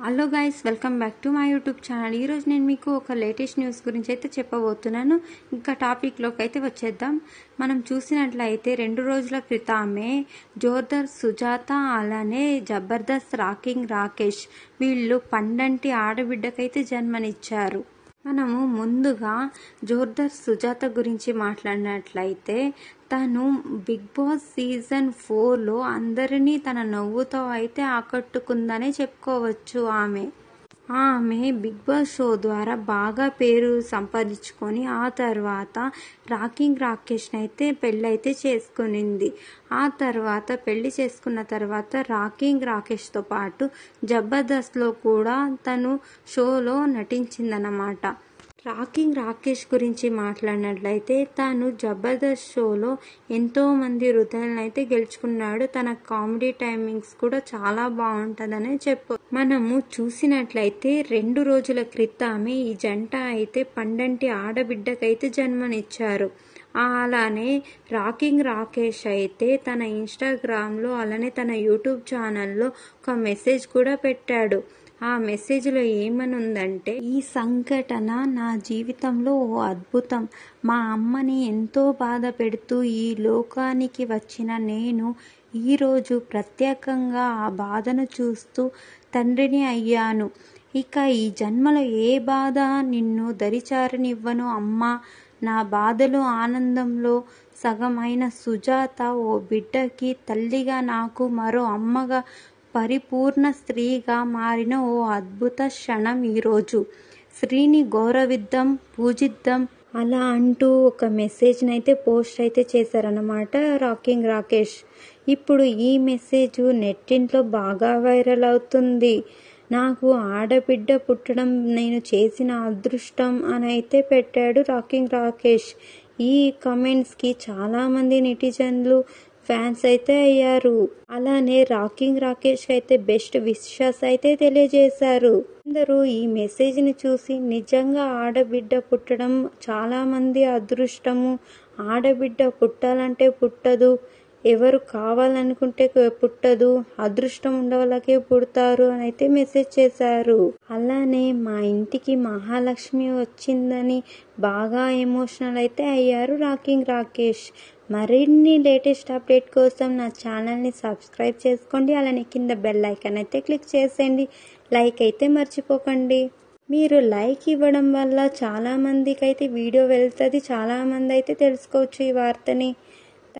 hello guys welcome back to my YouTube channel ఈరోజు నేను మీకు ఒక లేటెస్ట్ న్యూస్ గురించి అయితే చెప్పబోతున్నాను ఇంకా టాపిక్లోకి అయితే వచ్చేద్దాం మనం చూసినట్లయితే రెండు రోజుల క్రితమే జోర్దర్ సుజాత అలానే జబర్దస్త్ రాకింగ్ రాకేష్ వీళ్ళు పండంటి ఆడబిడ్డకైతే జన్మనిచ్చారు మనము ముందుగా జోర్దర్ సుజాత గురించి మాట్లాడినట్లయితే తను బిగ్ బాస్ సీజన్ ఫోర్లో అందరినీ తన నవ్వుతో అయితే ఆకట్టుకుందనే చెప్పుకోవచ్చు ఆమె ఆమె బిగ్ బాస్ షో ద్వారా బాగా పేరు సంపాదించుకొని ఆ తర్వాత రాకింగ్ రాకేష్ని అయితే పెళ్ళైతే చేసుకునింది ఆ తర్వాత పెళ్లి చేసుకున్న తర్వాత రాకింగ్ రాకేష్తో పాటు జబర్దస్త్లో కూడా తను షోలో నటించిందన్నమాట రాకింగ్ రాకేష్ గురించి మాట్లాడినట్లయితే తాను జబర్దస్త్ షోలో ఎంతో మంది హృదయాలను అయితే గెలుచుకున్నాడు తన కామెడీ టైమింగ్స్ కూడా చాలా బాగుంటుందని చెప్పు మనము చూసినట్లయితే రెండు రోజుల క్రితమే ఈ జంట అయితే పండంటి ఆడబిడ్డకైతే జన్మనిచ్చారు అలానే రాకింగ్ రాకేష్ అయితే తన ఇన్స్టాగ్రామ్లో అలానే తన యూట్యూబ్ ఛానల్లో ఒక మెసేజ్ కూడా పెట్టాడు ఆ మెసేజ్లో ఏమని ఉందంటే ఈ సంఘటన నా జీవితంలో ఓ అద్భుతం మా అమ్మని ఎంతో బాధ పెడుతూ ఈ లోకానికి వచ్చిన నేను ఈరోజు ప్రత్యేకంగా ఆ బాధను చూస్తూ తండ్రిని అయ్యాను ఇక ఈ జన్మలో ఏ బాధ నిన్ను దరిచారనివ్వను అమ్మా నా బాధలు ఆనందంలో సగమైన సుజాత ఓ బిడ్డకి తల్లిగా నాకు మరో అమ్మగా పరిపూర్ణ స్త్రీగా మారిన ఓ అద్భుత క్షణం ఈరోజు స్త్రీని గౌరవిద్దాం పూజిద్దాం అలా అంటూ ఒక మెసేజ్ని అయితే పోస్ట్ అయితే చేశారనమాట రాకింగ్ రాకేష్ ఇప్పుడు ఈ మెసేజ్ నెట్టింట్లో బాగా వైరల్ అవుతుంది నాకు ఆడబిడ్డ పుట్టడం నేను చేసిన అదృష్టం అని అయితే పెట్టాడు రాకింగ్ రాకేష్ ఈ కమెంట్స్కి చాలామంది నెటిజన్లు ఫ్యాన్స్ అయితే అయ్యారు అలానే రాకింగ్ రాకేష్ అయితే బెస్ట్ విషెస్ అయితే తెలియజేశారు అందరూ ఈ మెసేజ్ ని చూసి నిజంగా ఆడబిడ్డ పుట్టడం చాలా మంది అదృష్టము ఆడబిడ్డ పుట్టాలంటే పుట్టదు ఎవరు కావాలనుకుంటే పుట్టదు అదృష్టం ఉండే వాళ్ళకే పుడతారు అని అయితే మెసేజ్ చేశారు అలానే మా ఇంటికి మహాలక్ష్మి వచ్చిందని బాగా ఎమోషనల్ అయితే అయ్యారు రాకింగ్ రాకేష్ మరిన్ని లేటెస్ట్ అప్డేట్ కోసం నా ఛానల్ని సబ్స్క్రైబ్ చేసుకోండి అలానే కింద బెల్ ఐకాన్ అయితే క్లిక్ చేసేయండి లైక్ అయితే మర్చిపోకండి మీరు లైక్ ఇవ్వడం వల్ల చాలా మందికి అయితే వీడియో వెళ్తుంది చాలా మంది అయితే తెలుసుకోవచ్చు ఈ వార్తని